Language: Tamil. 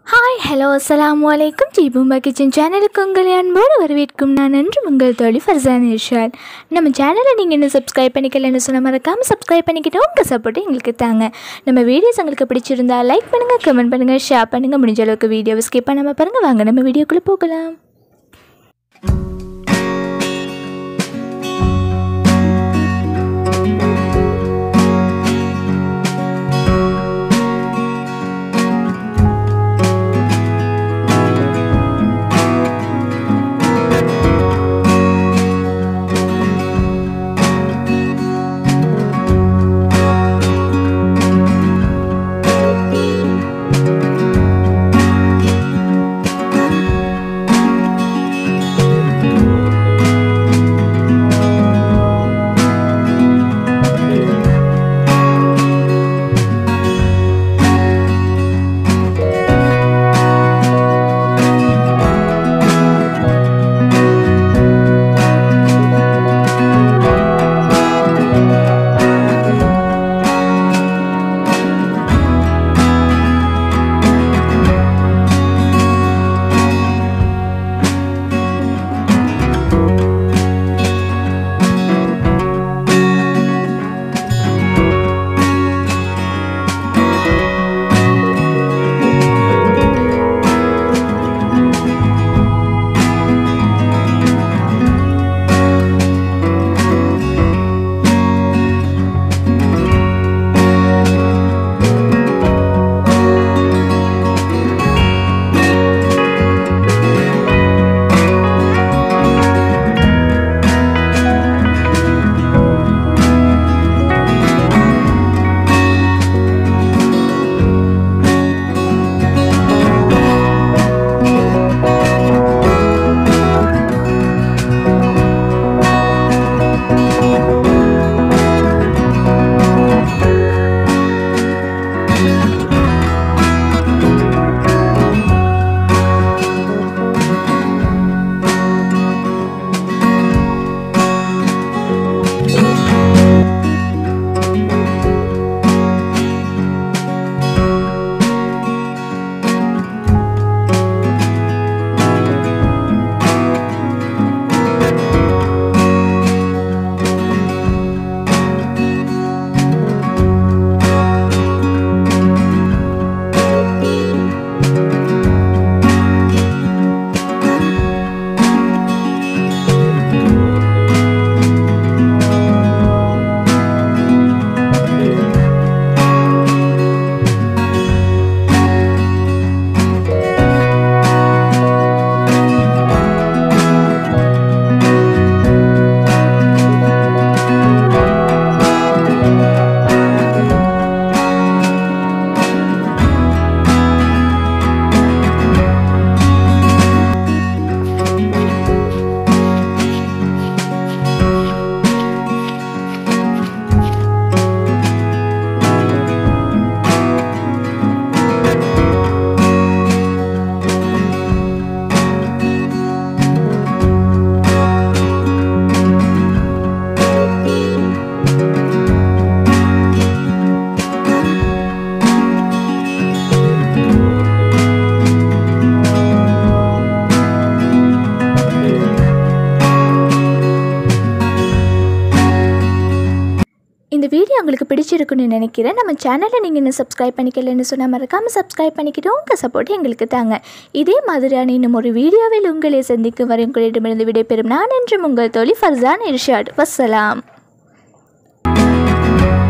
ஹாய் ஹலோ அஸ்ஸலாமு அலைக்கும் ஜீபூம்பா கிச்சன் சேனலுக்கு உங்களை அன்போடு வரவேற்கும் நான் என்று உங்கள் தோழி ஃபர்சான் இர்ஷாத் நம்ம சேனலை நீங்கள் இன்னும் சப்ஸ்கிரைப் பண்ணிக்கலன்னு சொன்ன மறக்காமல் சப்ஸ்கிரைப் பண்ணிக்கிட்டு உங்கள் சப்போர்ட்டை எங்களுக்கு தாங்க நம்ம வீடியோஸ் உங்களுக்கு பிடிச்சிருந்தா லைக் பண்ணுங்கள் கமெண்ட் பண்ணுங்கள் ஷேர் பண்ணுங்கள் முடிஞ்ச அளவுக்கு வீடியோவை ஸ்கிப் பண்ணாமல் பாருங்கள் வாங்க நம்ம வீடியோக்குள்ளே போகலாம் இந்த வீடியோ உங்களுக்கு பிடிச்சிருக்குன்னு நினைக்கிறேன் நம்ம சேனலை நீங்கள் இன்னும் சப்ஸ்கிரைப் பண்ணிக்கலன்னு சொன்னால் மறக்காமல் சப்ஸ்கிரைப் பண்ணிக்கிட்டு உங்கள் சப்போர்ட் எங்களுக்கு தாங்க இதே மாதிரியான இன்னும் ஒரு வீடியோவில் உங்களை சந்திக்கும் வரை உங்களிடமிருந்து விடைபெறும் நான் என்றும் உங்கள் தோழி ஃபர்சான் இர்ஷாட் வசலாம்